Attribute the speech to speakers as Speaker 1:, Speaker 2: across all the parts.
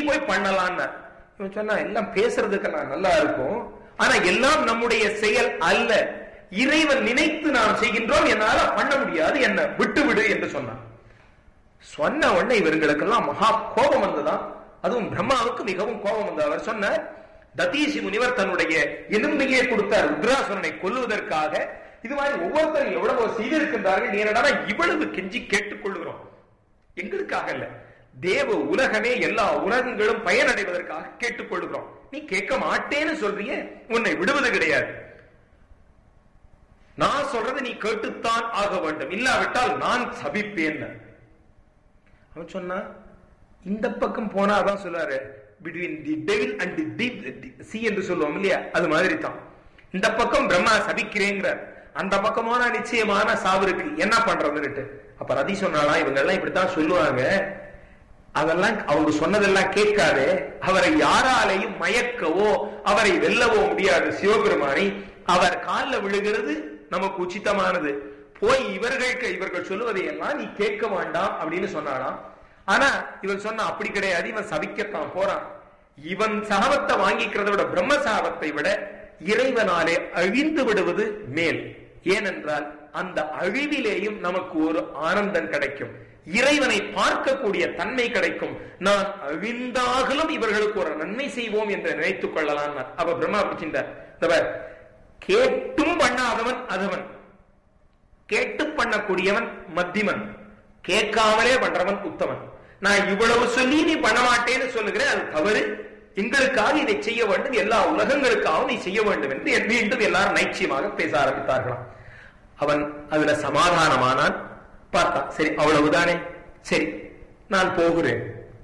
Speaker 1: போய் பண்ணலான்னு இவன் சொன்னா எல்லாம் பேசுறதுக்கெல்லாம் நல்லா இருக்கும் ஆனா எல்லாம் நம்முடைய செயல் அல்ல இறைவன் நினைத்து நாம் செய்கின்றோம் என்னால பண்ண முடியாது என்ன விட்டு விடு என்று சொன்னான் சொன்ன உடனே இவர்களுக்கெல்லாம் மகா கோபம் வந்ததா அதுவும் பிரம்மாவுக்கு மிகவும் கோபம் வந்தது அவர் சொன்னார் ததீசி முனிவர் தன்னுடைய எலும்பையே கொடுத்தார் ருத்ராசுரனை கொல்லுவதற்காக இது மாதிரி ஒவ்வொருத்தரும் எவ்வளவோ செய்திருக்கின்றார்கள் நீ என்னடா இவ்வளவு கெஞ்சி கேட்டுக் கொள்கிறோம் எங்களுக்காக இல்ல தேவ உலகமே எல்லா உலகங்களும் பயனடைவதற்காக கேட்டுக்கொள்கிறோம் நீ கேட்க மாட்டேன்னு சொல்றியே உன்னை விடுவது கிடையாது நான் சொல்றது நீ கேட்டுத்தான் ஆக வேண்டும் இல்லாவிட்டால் நான் சபிப்பேன் அவன் சொன்னா இந்த பக்கம் போனா அதான் சொல்றாரு between the devil and the sea என்று சொல்லுவோம் இல்லையா அது மாதிரி தான் இந்த பக்கம் பிரம்மா சபிக்கிறேங்கிறார் அந்த பக்கமான நிச்சயமான சாவு இருக்கு என்ன பண்றதுன்னுட்டு அப்ப ரதி சொன்னாலாம் இவங்க எல்லாம் இப்படித்தான் சொல்லுவாங்க அதெல்லாம் அவங்க சொன்னதெல்லாம் கேட்காது அவரை யாராலையும் மயக்கவோ அவரை வெல்லவோ முடியாது சிவபெருமானை அவர் காலில் விழுகிறது நமக்கு உச்சிதமானது போய் இவர்களுக்கு இவர்கள் சொல்லுவதை எல்லாம் நீ கேட்க வேண்டாம் அப்படின்னு சொன்னாலாம் ஆனா இவன் சொன்ன அப்படி கிடையாது இவன் சபிக்கத்தான் போறான் இவன் சாபத்தை வாங்கிக்கிறத விட பிரம்ம சாபத்தை விட இறைவனாலே அழிந்து விடுவது மேல் ஏனென்றால் அந்த அழிவிலேயும் நமக்கு ஒரு ஆனந்தம் கிடைக்கும் இறைவனை பார்க்கக்கூடிய தன்மை கிடைக்கும் நான் அழிந்தாகலும் இவர்களுக்கு ஒரு நன்மை செய்வோம் என்று நினைத்துக் கொள்ளலாம் அப்ப பிரம்மா பிடிச்சின்றார் கேட்டும் பண்ணாதவன் அதவன் கேட்டு பண்ணக்கூடியவன் மத்தியமன் கேட்காமலே பண்றவன் உத்தமன் நான் இவ்வளவு சொல்லி நீ பண்ண மாட்டேன்னு சொல்லுகிறேன் அது தவறு எங்களுக்காக இதை செய்ய வேண்டும் எல்லா உலகங்களுக்காகவும் நீ செய்ய வேண்டும் என்று மீண்டும் எல்லாரும் நைச்சியமாக பேச ஆரம்பித்தார்களாம் அவன் அதுல சமாதானமானான் பார்த்தான் சரி அவ்வளவுதானே சரி நான் போகிறேன்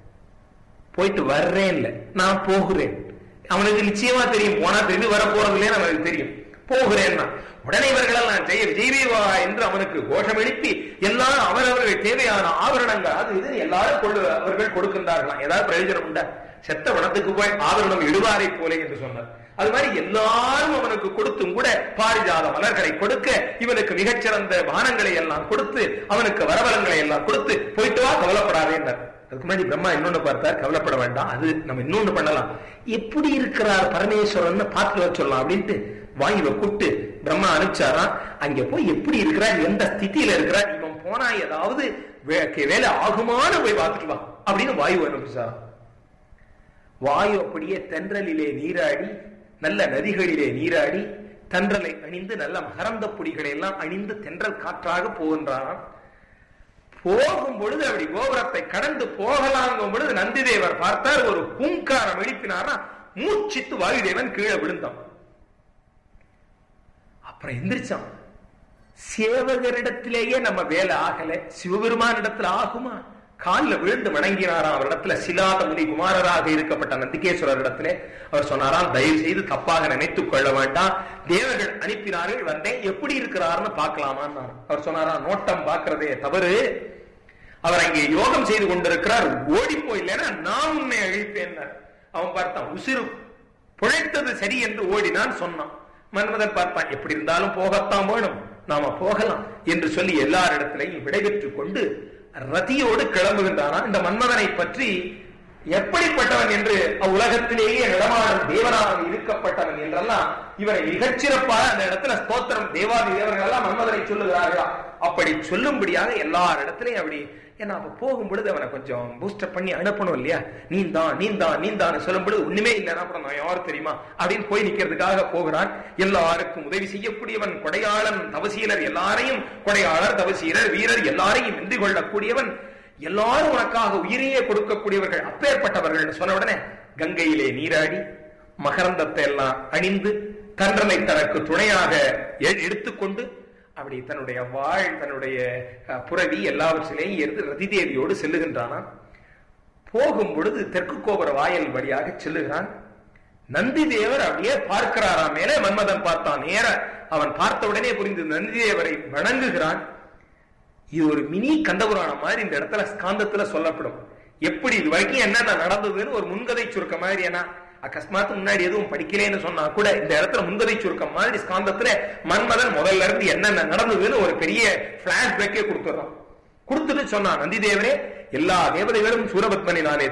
Speaker 1: போயிட்டு வர்றேன்ல நான் போகிறேன் அவனுக்கு நிச்சயமா தெரியும் போனா திரும்பி வர போறதுல அவனுக்கு தெரியும் போகிறேன்னா உடனே இவர்களால் நான் ஜெய ஜெய்வீவா என்று அவனுக்கு கோஷம் எழுப்பி எல்லாரும் அவரவர்கள் தேவையான ஆபரணங்கள் அது இது எல்லாரும் கொண்டு அவர்கள் கொடுக்கின்றார்களாம் ஏதாவது பிரயோஜனம் உண்டா செத்த வனத்துக்கு போய் ஆபரணம் இடுவாரை போல என்று சொன்னார் அது மாதிரி எல்லாரும் அவனுக்கு கொடுத்தும் கூட பாரிஜாத மலர்களை கொடுக்க இவனுக்கு மிகச்சிறந்த வானங்களை எல்லாம் கொடுத்து அவனுக்கு வரவலங்களை எல்லாம் கொடுத்து போயிட்டு வா கவலைப்படாதே என்றார் அதுக்கு முன்னாடி பிரம்மா இன்னொன்னு பார்த்தார் கவலைப்பட வேண்டாம் அது நம்ம இன்னொன்னு பண்ணலாம் எப்படி இருக்கிறார் பரமேஸ்வரன் பார்த்துட்டு வர சொல்லலாம் அப்படின்ட்டு வாயுவை கூப்பிட்டு பிரம்மா அனுப்பிச்சாராம் அங்க போய் எப்படி இருக்கிறார் எந்த ஸ்திதியில இருக்கிறார் இவன் போனா ஏதாவது வேலை ஆகுமான்னு போய் பார்த்துட்டு வா அப்படின்னு வாயு அனுப்பிச்சாராம் வாயு அப்படியே தென்றலிலே நீராடி நல்ல நதிகளிலே நீராடி தென்றலை அணிந்து நல்ல மகரந்த பொடிகளை எல்லாம் அணிந்து தென்றல் காற்றாக போகின்றாராம் போகும் பொழுது அப்படி கோபுரத்தை கடந்து போகலாங்கும் பொழுது நந்திதேவர் பார்த்தார் ஒரு பூங்காரம் எழுப்பினாரா மூச்சித்து வாயுதேவன் கீழே விழுந்தான் அப்புறம் எந்திரிச்சான் சேவகரிடத்திலேயே நம்ம வேலை ஆகல சிவபெருமான் இடத்துல ஆகுமா காலில் விழுந்து வணங்கினாராம் அவரிடத்துல சிலாத முனி குமாரராக இருக்கப்பட்ட நந்திகேஸ்வரர் இடத்திலே அவர் சொன்னாராம் தயவு செய்து தப்பாக நினைத்துக் கொள்ள வேண்டாம் தேவர்கள் அனுப்பினார்கள் வந்தேன் எப்படி இருக்கிறார்னு பார்க்கலாமான்னு அவர் சொன்னாராம் நோட்டம் பார்க்கிறதே தவறு அவர் அங்கே யோகம் செய்து கொண்டிருக்கிறார் ஓடி போயில்லைன்னா நான் உன்னை அழிப்பேன் அவன் பார்த்தான் உசிறு புழைத்தது சரி என்று ஓடினான் சொன்னான் மன்மதன் பார்ப்பான் எப்படி இருந்தாலும் போகத்தான் வேணும் நாம போகலாம் என்று சொல்லி எல்லாரிடத்திலையும் விடைபெற்றுக் கொண்டு ரதியோடு கிளம்புகின்றானா இந்த மன்மதனை பற்றி எப்படிப்பட்டவன் என்று அவ்வுலகத்திலேயே நடமாடும் தேவனாக இருக்கப்பட்டவன் என்றெல்லாம் இவரை மிகச்சிறப்பாக அந்த இடத்துல ஸ்தோத்திரம் தேவாதி தேவர்கள் எல்லாம் மன்மதனை சொல்லுகிறார்களா அப்படி சொல்லும்படியாக எல்லார் இடத்துலயும் அப்படி ஏன்னா அப்ப போகும் பொழுது அவனை கொஞ்சம் பூஸ்டர் பண்ணி அனுப்பணும் இல்லையா நீந்தான் நீந்தான் நீந்தான் சொல்லும் பொழுது ஒண்ணுமே இல்லைன்னா அப்புறம் நான் யார் தெரியுமா அப்படின்னு போய் நிக்கிறதுக்காக போகிறான் எல்லாருக்கும் உதவி செய்யக்கூடியவன் கொடையாளன் தவசீலர் எல்லாரையும் கொடையாளர் தவசீலர் வீரர் எல்லாரையும் வென்று கொள்ளக்கூடியவன் எல்லாரும் உனக்காக உயிரையே கொடுக்கக்கூடியவர்கள் அப்பேற்பட்டவர்கள் சொன்ன உடனே கங்கையிலே நீராடி மகரந்தத்தை எல்லாம் அணிந்து கன்றனை தனக்கு துணையாக எடுத்துக்கொண்டு அப்படி தன்னுடைய வாழ் தன்னுடைய புறவி எல்லாவற்றிலேயும் இருந்து ரதிதேவியோடு செல்லுகின்றானா போகும் பொழுது தெற்கு கோபுர வாயல் வழியாக செல்லுகிறான் நந்தி தேவர் அப்படியே பார்க்கிறாராம் மேலே மன்மதன் பார்த்தான் நேர அவன் பார்த்த உடனே புரிந்து நந்தி தேவரை வணங்குகிறான் இது ஒரு மினி கந்தபுராணம் மாதிரி இந்த இடத்துல ஸ்காந்தத்துல சொல்லப்படும் எப்படி இது வரைக்கும் என்னென்ன நடந்ததுன்னு ஒரு முன்கதை சுருக்க மாதிரி ஏன்னா அக்கஸ்மாத்து முன்னாடி எதுவும் படிக்கலேன்னு சொன்னா கூட இந்த இடத்துல முன்கதை சுருக்கம் மாதிரி ஸ்காந்தத்துல மன்மதன் முதல்ல இருந்து என்னென்ன நடந்ததுன்னு ஒரு பெரிய பிளாஷ்பேக்கே கொடுத்துறான் கொடுத்துட்டு சொன்னான் நந்தி தேவரே எல்லா தேவதைகளும் சூரபத்மனினாலே